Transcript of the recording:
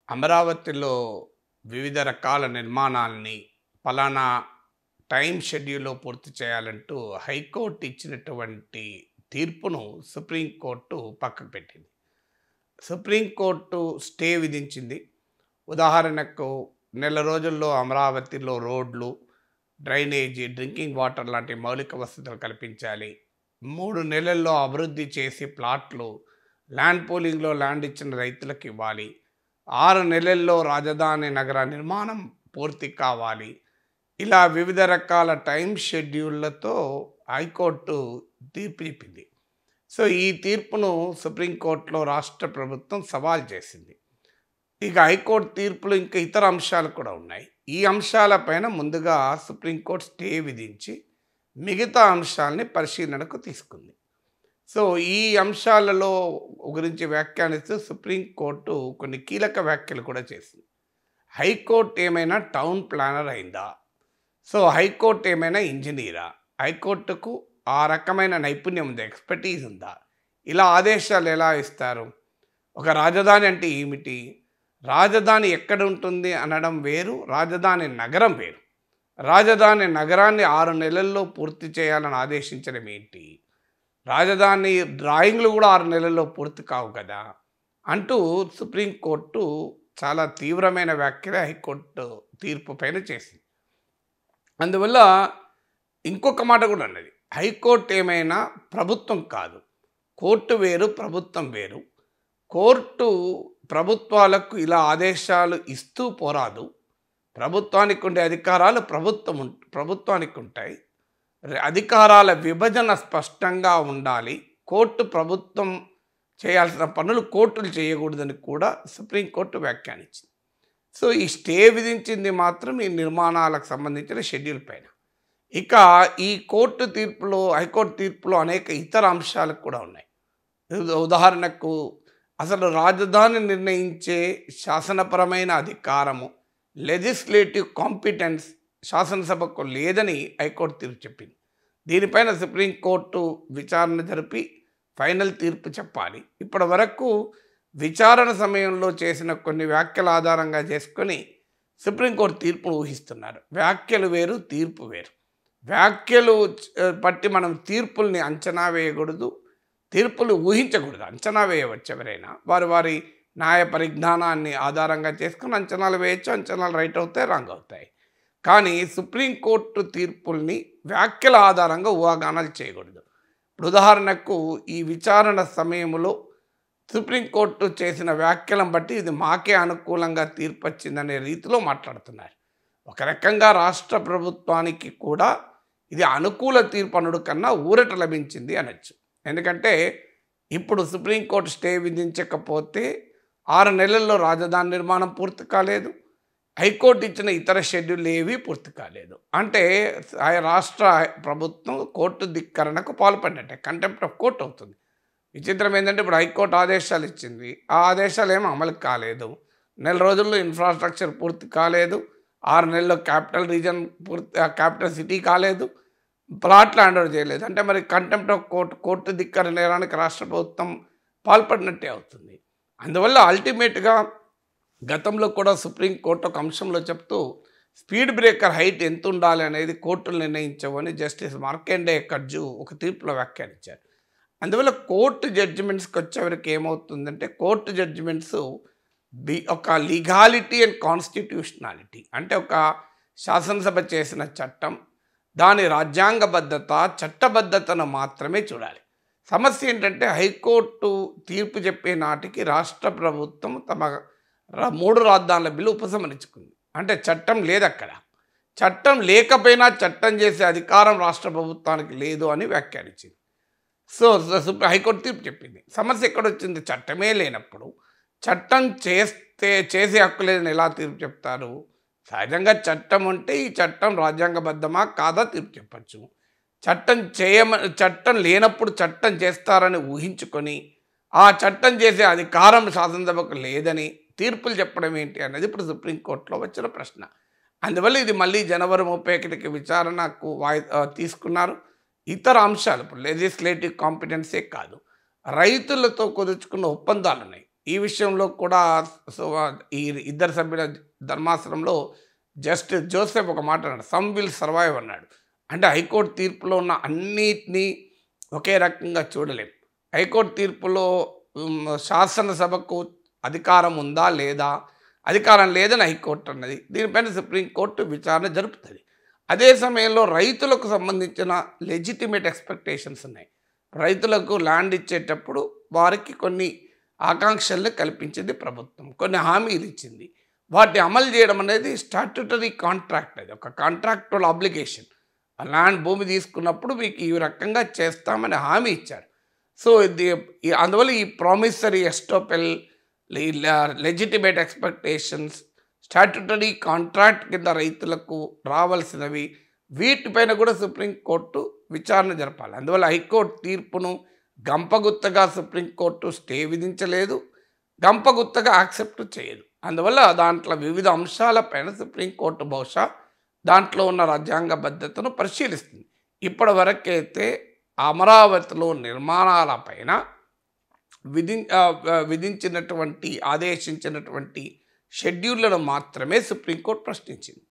అమరావతిలో వివిధ రకాల నిర్మాణాలని పలానా టైం షెడ్యూల్లో పూర్తి చేయాలంటూ హైకోర్టు ఇచ్చినటువంటి తీర్పును సుప్రీంకోర్టు పక్కకు పెట్టింది సుప్రీంకోర్టు స్టే విధించింది ఉదాహరణకు నెల రోజుల్లో అమరావతిలో రోడ్లు డ్రైనేజీ డ్రింకింగ్ వాటర్ లాంటి మౌలిక వసతులు కల్పించాలి మూడు నెలల్లో అభివృద్ధి చేసి ప్లాట్లు ల్యాండ్ పూలింగ్లో ల్యాండ్ ఇచ్చిన రైతులకు ఇవ్వాలి ఆరు నెలల్లో రాజధాని నగర నిర్మాణం పూర్తి కావాలి ఇలా వివిధ రకాల టైం షెడ్యూళ్లతో హైకోర్టు తీర్పు చెప్పింది సో ఈ తీర్పును సుప్రీంకోర్టులో రాష్ట్ర ప్రభుత్వం సవాల్ చేసింది ఇక హైకోర్టు తీర్పులు ఇంకా ఇతర అంశాలు కూడా ఉన్నాయి ఈ అంశాలపైన ముందుగా సుప్రీంకోర్టు స్టే విధించి మిగతా అంశాలని పరిశీలనకు తీసుకుంది సో ఈ అంశాలలో గురించి వ్యాఖ్యానిస్తూ సుప్రీంకోర్టు కొన్ని కీలక వ్యాఖ్యలు కూడా చేసింది హైకోర్టు ఏమైనా టౌన్ ప్లానర్ అయిందా సో హైకోర్టు ఏమైనా ఇంజనీరా హైకోర్టుకు ఆ రకమైన నైపుణ్యం ఉందా ఎక్స్పర్టీజ్ ఉందా ఇలా ఆదేశాలు ఎలా ఇస్తారు ఒక రాజధాని అంటే ఏమిటి రాజధాని ఎక్కడ ఉంటుంది అనడం వేరు రాజధాని నగరం వేరు రాజధాని నగరాన్ని ఆరు నెలల్లో పూర్తి చేయాలని ఆదేశించడం ఏంటి రాజధాని డ్రాయింగ్లు కూడా ఆరు నెలల్లో పూర్తి కావు కదా అంటూ సుప్రీంకోర్టు చాలా తీవ్రమైన వ్యాఖ్యలు హైకోర్టు తీర్పు పైన చేసింది అందువల్ల ఇంకొక మాట కూడా ఉన్నది హైకోర్టు ఏమైనా ప్రభుత్వం కాదు కోర్టు వేరు ప్రభుత్వం వేరు కోర్టు ప్రభుత్వాలకు ఇలా ఆదేశాలు ఇస్తూ పోరాదు ప్రభుత్వానికి ఉండే అధికారాలు ప్రభుత్వం ఉం- ప్రభుత్వానికి ఉంటాయి ర- అధికారాల విభజన స్పష్టంగా ఉండాలి కోర్టు ప్రభుత్వం చేయాల్సిన పనులు కోర్టులు చేయకూడదని కూడా సుప్రీంకోర్టు వ్యాఖ్యానించింది సో ఈ స్టే విధించింది మాత్రం ఈ నిర్మాణాలకు సంబంధించిన షెడ్యూల్ పైన ఇక ఈ కోర్టు తీర్పులో హైకోర్టు తీర్పులో అనేక ఇతర అంశాలు కూడా ఉన్నాయి ఉద- ఉదాహరణకు అసలు రాజధాని నిర్ణయించే శాసనపరమైన అధికారము లెజిస్లేటివ్ కాంపిటెన్స్ శాసనసభకు లేదని హైకోర్టు తీర్పు చెప్పింది దీనిపైన సుప్రీంకోర్టు విచారణ జరిపి ఫైనల్ తీర్పు చెప్పాలి ఇప్పటి వరకు విచారణ సమయంలో చేసిన కొన్ని వ్యాఖ్యల ఆధారంగా చేసుకొని సుప్రీంకోర్టు తీర్పును ఊహిస్తున్నారు వ్యాఖ్యలు వేరు తీర్పు వేరు వ్యాఖ్యలు చ- పట్టి మనం తీర్పుల్ని అంచనా వేయకూడదు తీర్పులు ఊహించకూడదు అంచనా వేయవచ్చు ఎవరైనా వారి వారి న్యాయ పరిజ్ఞానాన్ని ఆధారంగా చేసుకుని అంచనాలు వేయచ్చు అంచనాలు రైట్ అవుతాయి రాంగ్ అవుతాయి కానీ సుప్రీంకోర్టు తీర్పుల్ని వ్యాఖ్యల ఆధారంగా ఊహాగానాలు చేయకూడదు ఇప్పుడు ఉదాహరణకు ఈ విచారణ సమయంలో సుప్రీంకోర్టు చేసిన వ్యాఖ్యలను బట్టి ఇది మాకే అనుకూలంగా తీర్పు వచ్చిందనే రీతిలో మాట్లాడుతున్నారు ఒక రకంగా రాష్ట్ర ప్రభుత్వానికి కూడా ఇది అనుకూల తీర్పు అనుడు కన్నా ఊరట లభించింది అనొచ్చు ఎందుకంటే ఇప్పుడు సుప్రీంకోర్టు స్టే విధించకపోతే ఆరు నెలల్లో రాజధాని నిర్మాణం పూర్తి కాలేదు హైకోర్టు ఇచ్చిన ఇతర షెడ్యూల్ ఏవి పూర్తి కాలేదు అంటే ఆ రాష్ట్ర ప్రభుత్వం కోర్టు ధిక్కరణకు పాల్పడినట్టే కంటెంప్ట్ ఆఫ్ కోర్టు అవుతుంది విచిత్రం ఏంటంటే ఇప్పుడు హైకోర్టు ఆదేశాలు ఇచ్చింది ఆ ఆదేశాలు ఏమో అమలు కాలేదు నెల రోజుల్లో ఇన్ఫ్రాస్ట్రక్చర్ పూర్తి కాలేదు ఆరు నెలల్లో క్యాపిటల్ రీజన్ పూర్తి క్యాపిటల్ సిటీ కాలేదు ప్లాట్లు హ్యాండ్ ఓవర్ చేయలేదు అంటే మరి కంటెంప్ట్ ఆఫ్ కోర్టు కోర్టు ధిక్కర నేరానికి రాష్ట్ర ప్రభుత్వం పాల్పడినట్టే అవుతుంది అందువల్ల అల్టిమేట్గా గతంలో కూడా సుప్రీంకోర్టు ఒక అంశంలో చెప్తూ స్పీడ్ బ్రేకర్ హైట్ ఎంత ఉండాలి అనేది కోర్టులు నిర్ణయించవని జస్టిస్ మార్కెండే కడ్జు ఒక తీర్పులో వ్యాఖ్యానించారు అందువల్ల కోర్టు జడ్జిమెంట్స్కి వచ్చేవరకు ఏమవుతుందంటే కోర్టు జడ్జిమెంట్స్ బి ఒక లీగాలిటీ అండ్ కాన్స్టిట్యూషనాలిటీ అంటే ఒక శాసనసభ చేసిన చట్టం దాని రాజ్యాంగబద్ధత చట్టబద్ధతను మాత్రమే చూడాలి సమస్య ఏంటంటే హైకోర్టు తీర్పు చెప్పే నాటికి రాష్ట్ర ప్రభుత్వం తమ ర- మూడు రాజధానుల బిల్లు ఉపసంహరించుకుంది అంటే చట్టం లేదు అక్కడ చట్టం లేకపోయినా చట్టం చేసే అధికారం రాష్ట్ర ప్రభుత్వానికి లేదు అని వ్యాఖ్యానించింది సో స- సుప్రీం హైకోర్టు తీర్పు చెప్పింది సమస్య ఎక్కడ వచ్చింది చట్టమే లేనప్పుడు చట్టం చేస్తే చేసే హక్కు లేదని ఎలా తీర్పు చెప్తారు సహజంగా చట్టం ఉంటే ఈ చట్టం రాజ్యాంగబద్ధమా కాదా తీర్పు చెప్పచ్చు చట్టం చేయమ చట్టం లేనప్పుడు చట్టం చేస్తారని ఊహించుకొని ఆ చట్టం చేసే అధికారం శాసనసభకు లేదని తీర్పులు చెప్పడం ఏంటి అనేది ఇప్పుడు సుప్రీంకోర్టులో వచ్చిన ప్రశ్న అందువల్ల ఇది మళ్ళీ జనవరి ముప్పై ఒకటికి విచారణకు వాయి ఆ, తీసుకున్నారు ఇతర అంశాలు ఇప్పుడు లెజిస్లేటివ్ కాంపిటెన్సే కాదు రైతులతో కుదుర్చుకున్న ఒప్పందాలు ఉన్నాయి ఈ విషయంలో కూడా సో ఈ ఇద్దరు సభ్యుల ధర్మాసనంలో జస్టిస్ జోసెఫ్ ఒక మాట అన్నాడు సమ్ విల్ సర్వైవ్ అన్నాడు అంటే హైకోర్టు తీర్పులో ఉన్న అన్నిటినీ ఒకే రకంగా చూడలేం హైకోర్టు తీర్పులో ఉమ్, శాసనసభకు అధికారం ఉందా లేదా అధికారం లేదని హైకోర్టు అన్నది దీనిపైన సుప్రీంకోర్టు విచారణ జరుపుతుంది అదే సమయంలో రైతులకు సంబంధించిన లెజిటిమేట్ ఎక్స్పెక్టేషన్స్ ఉన్నాయి రైతులకు ల్యాండ్ ఇచ్చేటప్పుడు వారికి కొన్ని ఆకాంక్షల్ని కల్పించింది ప్రభుత్వం కొన్ని హామీలు ఇచ్చింది వాటిని అమలు చేయడం అనేది స్టాట్యుటరీ కాంట్రాక్ట్ అది ఒక కాంట్రాక్టువల్ ఆబ్లిగేషన్ ఆ ల్యాండ్ భూమి తీసుకున్నప్పుడు మీకు ఈ రకంగా చేస్తామని హామీ ఇచ్చారు సో ఇది ఈ- అందువల్ల ఈ promissory estoppel legitimate expectations statutory contract కింద రైతులకు రావాల్సినవి వీటిపైన కూడా సుప్రీంకోర్టు విచారణ జరపాలి అందువల్ల హైకోర్టు తీర్పును గంపగుత్తగా సుప్రీంకోర్టు స్టే విధించలేదు గంపగుత్తగా యాక్సెప్ట్ చేయదు అందువల్ల దాంట్లో వివిధ అంశాలపైన సుప్రీంకోర్టు బహుశా దాంట్లో ఉన్న రాజ్యాంగబద్ధతను పరిశీలిస్తుంది ఇప్పటి వరకైతే అమరావతిలో నిర్మాణాలపైన విధి ఆ, ఆ, విధించినటువంటి ఆదేశించినటువంటి షెడ్యూళ్లను మాత్రమే సుప్రీంకోర్టు ప్రశ్నించింది